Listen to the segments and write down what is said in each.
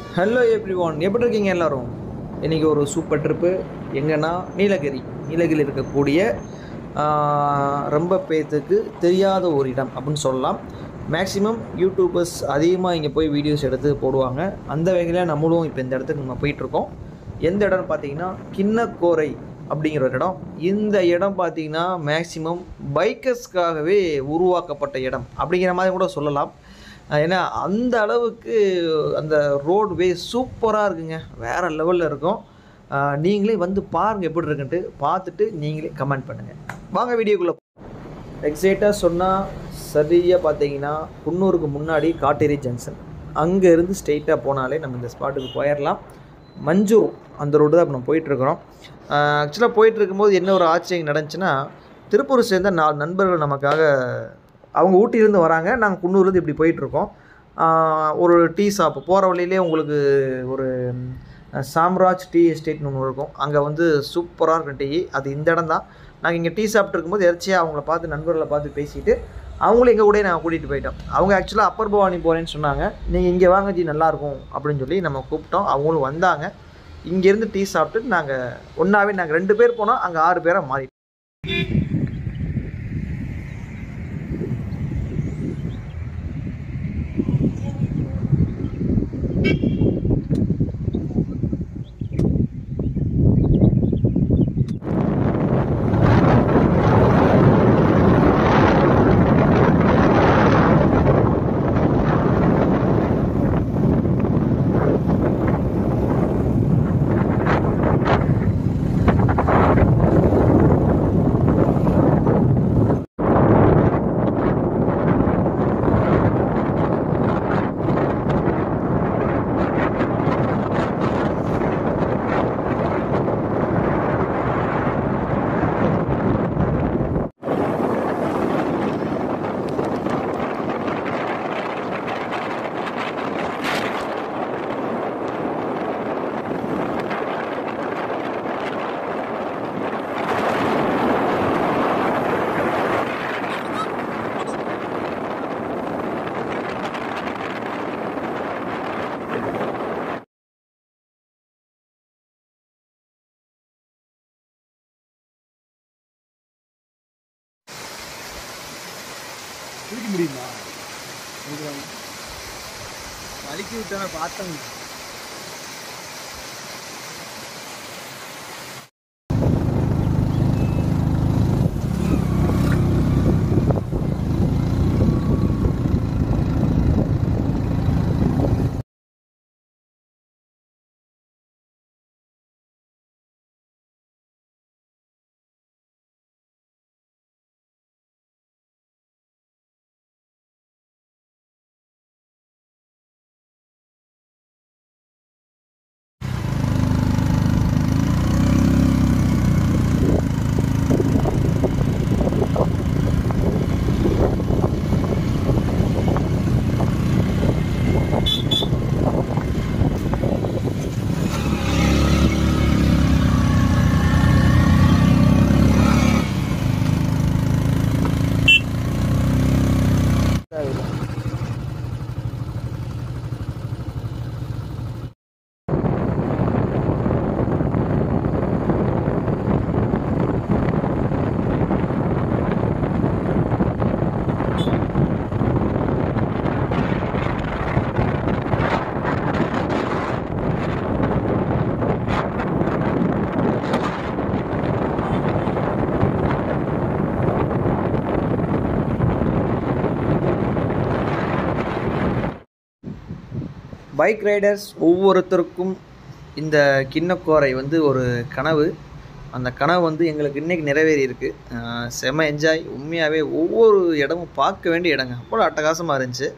Hello every one எப்படி இருக்கீங்க எல்லாரும் இன்றைக்கி ஒரு சூப்பர் ட்ரிப்பு எங்கன்னா நீலகிரி நீலகிரியில் இருக்கக்கூடிய ஆஹ், ரொம்ப பேர்த்துக்கு தெரியாத ஒரு இடம் அப்படின்னு சொல்லலாம் மேக்ஸிமம் யூடியூபர்ஸ் அதிகமாக இங்கே போய் வீடியோஸ் எடுத்து போடுவாங்க அந்த வகையில் நம்மளும் இப்போ இந்த இடத்துக்கு நம்ம போயிட்டுருக்கோம் எந்த இடம்னு பார்த்தீங்கன்னா கிண்ணக்கோரை அப்படிங்கிற ஒரு இடம் இந்த இடம் பார்த்தீங்கன்னா மேக்ஸிமம் பைக்கர்ஸ்க்காகவே உருவாக்கப்பட்ட இடம் அப்படிங்கிற மாதிரி கூட சொல்லலாம் அஹ் ஏன்னா அந்த அளவுக்கு அந்த ரோடு வே சூப்பராக இருக்குங்க வேறு லெவலில் இருக்கும் அஹ் நீங்களே வந்து பாருங்கள் எப்படி இருக்குன்ட்டு பார்த்துட்டு நீங்களே கமெண்ட் பண்ணுங்கள் வாங்க வீடியோக்குள்ளே எக்ஸைட்டாக சொன்னால் சரியாக பார்த்தீங்கன்னா குன்னூருக்கு முன்னாடி காட்டேரி ஜங்ஷன் அங்கே இருந்து ஸ்ட்ரெயிட்டாக போனாலே நம்ம இந்த ஸ்பாட்டுக்கு போயிடலாம் மஞ்சூர் அந்த ரோடு தான் இப்போ நம்ம போயிட்டுருக்குறோம் ஆக்சுவலாக போயிட்டு இருக்கும்போது என்ன ஒரு ஆச்சரியம் நடந்துச்சுன்னா திருப்பூர் சேர்ந்த நாலு நண்பர்கள் நமக்காக அவங்க ஊட்டியிலேருந்து வராங்க நாங்கள் குன்னூர்லேருந்து இப்படி போயிட்டுருக்கோம் ஒரு டீ ஷாப் போகிற வழியிலே உங்களுக்கு ஒரு ம், சாம்ராஜ் டீ எஸ்டேட்னு ஒன்று இருக்கும் அங்கே வந்து சூப்பராக இருக்கும் டீ அது இந்த இடம் தான் நாங்கள் இங்கே டீ சாப்பிட்டு இருக்கும்போது எரிச்சியாக அவங்கள பார்த்து நண்பர்களை பார்த்து பேசிட்டு அவங்களும் எங்கள் கூடயே நாங்கள் கூட்டிகிட்டு போயிட்டோம் அவங்க ஆக்சுவலாக அப்பர் பவானி போகிறேன்னு சொன்னாங்க நீங்கள் இங்கே வாங்க ஜி நல்லாயிருக்கும் அப்படின்னு சொல்லி நம்ம கூப்பிட்டோம் அவங்களும் வந்தாங்க இங்கேருந்து டீ சாப்பிட்டு நாங்கள் ஒன்றாவே நாங்கள் ரெண்டு பேர் போனோம் அங்கே ஆறு பேராக மாறி பிடிக்க முடியுமா வலிக்கி விட்டோன்னு பார்த்தோம் பைக் ரைடர்ஸ் ஒவ்வொருத்தருக்கும் இந்த கிண்ணக்கோரை வந்து ஒரு கனவு அந்த கனவு வந்து எங்களுக்கு இன்றைக்கி நிறைவேறி இருக்கு அஹ் செம என்ஜாய் உண்மையாகவே ஒவ்வொரு இடமும் பார்க்க வேண்டிய இடங்க அவ்வளோ அட்டகாசமாக இருந்துச்சு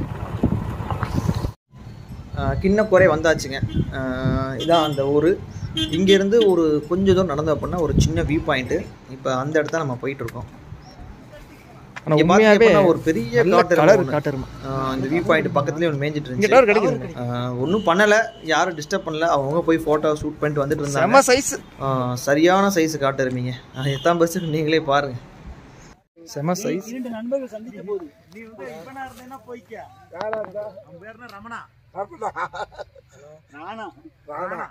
கிண்ணக்குறை வந்தாச்சுங்க அஹ் இதான் அந்த ஊர் இங்கேருந்து ஒரு கொஞ்சம் தூரம் நடந்து அப்படின்னா ஒரு சின்ன வியூ பாயிண்ட்டு இப்போ அந்த இடத்த நம்ம போயிட்டு இருக்கோம் ஆனால் இங்க உண்மையாகவே பார்த்தீங்கன்னா ஒரு பெரிய நல்ல காட்டு கலர் ஒண்ணு. காட்டுருமா ஆஹ் இந்த வியூ பாயிண்ட் பக்கத்துலேயே ஒன்று மேய்ஞ்சிட்டு இங்கே இருந்துச்சு டவர் கிடைக்குதுங்க ஒன்றும் பண்ணலை யாரும் டிஸ்டர்ப் பண்ணல அவங்க போய் ஃபோட்டோ ஷூட் பண்ணிட்டு வந்துட்டு இருந்தாங்க செம சைஸ் ஆஹ் சரியான சைஸ் காட்டு இருப்பீங்க எத்தாம் பஸ் நீங்களே பாருங்க செம சைஸ் இரண்டு நண்பர்கள் சந்தித்த போது நீ வந்து இப்பனா இருந்தேன்னா போய்க்க அவன் பேர் என்ன ரமணா நானா ராணா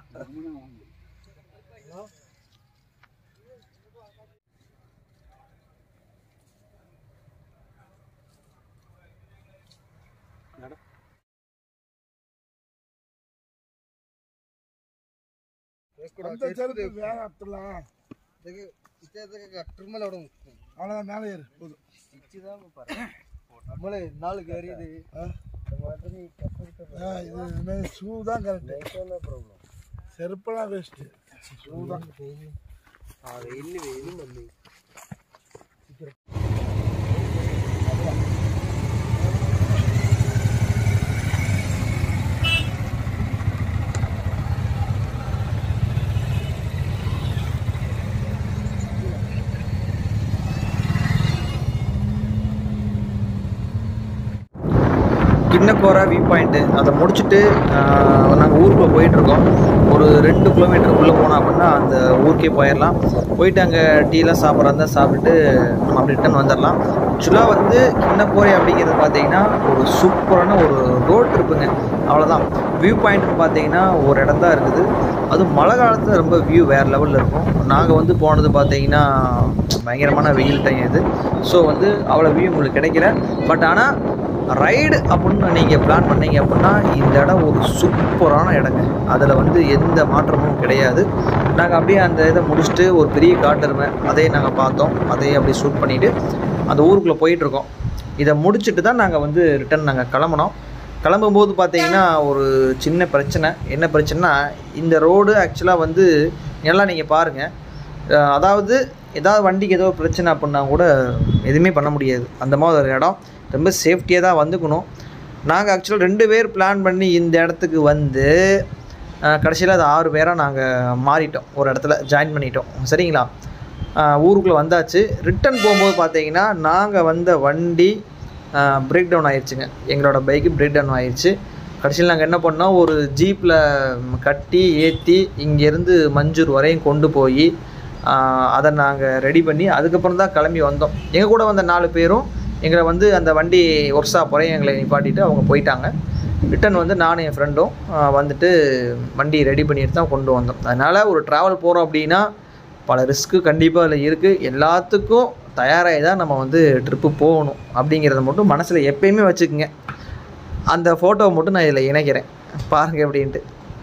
அவ்வளோதான் மேலே ஏறு போதும் நம்மளே நாளுக்கு எரியுது இது ஷூ தான் கரெக்டு செருப்பெல்லாம் வேஸ்ட்டு ஷூ தான் கிண்ணக்கோரா வியூ பாயிண்ட்டு அதை முடிச்சுட்டு நாங்கள் ஊருக்குள்ளே போயிட்டுருக்கோம் ஒரு ரெண்டு கிலோமீட்டருக்குள்ளே போனோம் அப்படின்னா அந்த ஊருக்கே போயிடலாம் போயிட்டு அங்கே டீலாம் சாப்பிட்றதா சாப்பிட்டுட்டு நம்ம அப்படி ரிட்டன் வந்துடலாம் ஆக்சுவலாக வந்து கிண்ணக்கோரை அப்படிங்கிறது பார்த்தீங்கன்னா ஒரு சூப்பரான ஒரு ரோட் ட்ரிப்புங்க அவ்வளோதான் வியூ பாயிண்ட்னு பார்த்தீங்கன்னா ஒரு இடம் தான் இருக்குது அதுவும் மழை காலத்தில் ரொம்ப வியூ வேறு லெவலில் இருக்கும் நாங்கள் வந்து போனது பார்த்தீங்கன்னா பயங்கரமான வெயில் டைம் இது ஸோ வந்து அவ்வளோ வியூ உங்களுக்கு கிடைக்கல பட் ஆனால் ரைடு அப்படின்னு நீங்கள் பிளான் பண்ணீங்க அப்படின்னா இந்த இடம் ஒரு சூப்பரான இடங்க அதில் வந்து எந்த மாற்றமும் கிடையாது நாங்கள் அப்படியே அந்த இதை முடிச்சுட்டு ஒரு பெரிய காட்டெருமை அதையும் நாங்கள் பார்த்தோம் அதையும் அப்படியே ஷூட் பண்ணிவிட்டு அந்த ஊருக்குள்ளே போயிட்டுருக்கோம் இதை முடிச்சுட்டு தான் நாங்கள் வந்து ரிட்டன் நாங்கள் கிளம்புனோம் கிளம்பும்போது பார்த்தீங்கன்னா ஒரு சின்ன பிரச்சனை என்ன பிரச்சனைனா இந்த ரோடு ஆக்சுவலாக வந்து எல்லாம் நீங்கள் பாருங்கள் அஹ் அதாவது ஏதாவது வண்டிக்கு ஏதோ பிரச்சனை அப்படின்னா கூட எதுவுமே பண்ண முடியாது அந்த மாதிரி ஒரு இடம் ரொம்ப சேஃப்டியாக தான் வந்துக்கணும் நாங்கள் ஆக்சுவலாக ரெண்டு பேர் பிளான் பண்ணி இந்த இடத்துக்கு வந்து கடைசியில் அது ஆறு பேராக நாங்கள் மாறிட்டோம் ஒரு இடத்துல ஜாயின் பண்ணிட்டோம் சரிங்களா ஊருக்குள்ளே வந்தாச்சு ரிட்டன் போகும்போது பார்த்தீங்கன்னா நாங்கள் வந்த வண்டி பிரேக் டவுன் ஆயிடுச்சுங்க எங்களோட பைக்கு பிரேக் டவுன் ஆயிடுச்சு கடைசியில் நாங்கள் என்ன பண்ணோம் ஒரு ஜீப்பில் கட்டி ஏற்றி இங்கேருந்து மஞ்சூர் வரையும் கொண்டு போய் அதை நாங்கள் ரெடி பண்ணி அதுக்கப்புறம் தான் கிளம்பி வந்தோம் எங்கள் கூட வந்த நாலு பேரும் எங்களை வந்து அந்த வண்டி ஒர்க் ஷாப் வரையும் எங்களை நிப்பாட்டிட்டு அவங்க போயிட்டாங்க ரிட்டன் வந்து நானும் என் ஃப்ரெண்டும் வந்துட்டு வண்டி ரெடி பண்ணிட்டு தான் கொண்டு வந்தோம் அதனால் ஒரு ட்ராவல் போகிறோம் அப்படின்னா பல ரிஸ்க்கு கண்டிப்பாக அதில் இருக்குது எல்லாத்துக்கும் தயாராகி தான் நம்ம வந்து ட்ரிப்பு போகணும் அப்படிங்கிறத மட்டும் மனசில் எப்பயுமே வச்சுக்கோங்க அந்த ஃபோட்டோவை மட்டும் நான் இதில் இணைக்கிறேன் பாருங்கள் எப்படின்ட்டு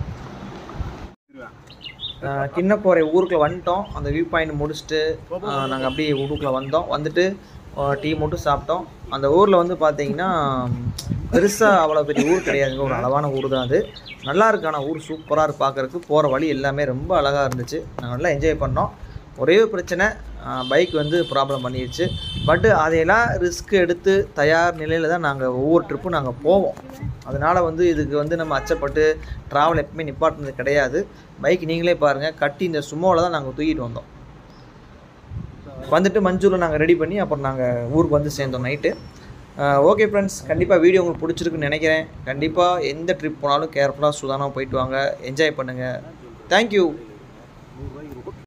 கிண்ணப்போரை ஊருக்குள்ள வந்துட்டோம் அந்த வியூ பாயிண்ட் முடிச்சுட்டு நாங்கள் அப்படியே ஊருக்குள்ள வந்தோம் வந்துட்டு டீ மட்டும் சாப்பிட்டோம் அந்த ஊரில் வந்து பார்த்தீங்கன்னா பெருசாக அவ்வளோ பெரிய ஊர் கிடையாதுங்க ஒரு அளவான ஊர் தான் அது நல்லா இருக்கு ஆனால் ஊர் சூப்பராக இருக்கு பார்க்குறதுக்கு போகிற வழி எல்லாமே ரொம்ப அழகாக இருந்துச்சு நாங்கள் நல்லா என்ஜாய் பண்ணோம் ஒரே ஒரு பிரச்சனை பைக் வந்து ப்ராப்ளம் பண்ணிடுச்சு பட்டு அதையெல்லாம் ரிஸ்க் எடுத்து தயார் நிலையில் தான் நாங்கள் ஒவ்வொரு ட்ரிப்பும் நாங்கள் போவோம் அதனால் வந்து இதுக்கு வந்து நம்ம அச்சப்பட்டு ட்ராவல் எப்பவுமே நிப்பாட்டினது கிடையாது பைக் நீங்களே பாருங்கள் கட்டி இந்த சுமோவில் தான் நாங்கள் தூக்கிட்டு வந்தோம் வந்துட்டு மஞ்சூரில் நாங்கள் ரெடி பண்ணி அப்புறம் நாங்கள் ஊருக்கு வந்து சேர்ந்தோம் நைட்டு ஓகே ஃப்ரெண்ட்ஸ் கண்டிப்பாக வீடியோ உங்களுக்கு பிடிச்சிருக்குன்னு நினைக்கிறேன் கண்டிப்பாக எந்த ட்ரிப் போனாலும் கேர்ஃபுல்லாக சுதானமாக போயிட்டு வாங்க என்ஜாய் பண்ணுங்கள் தேங்க்யூ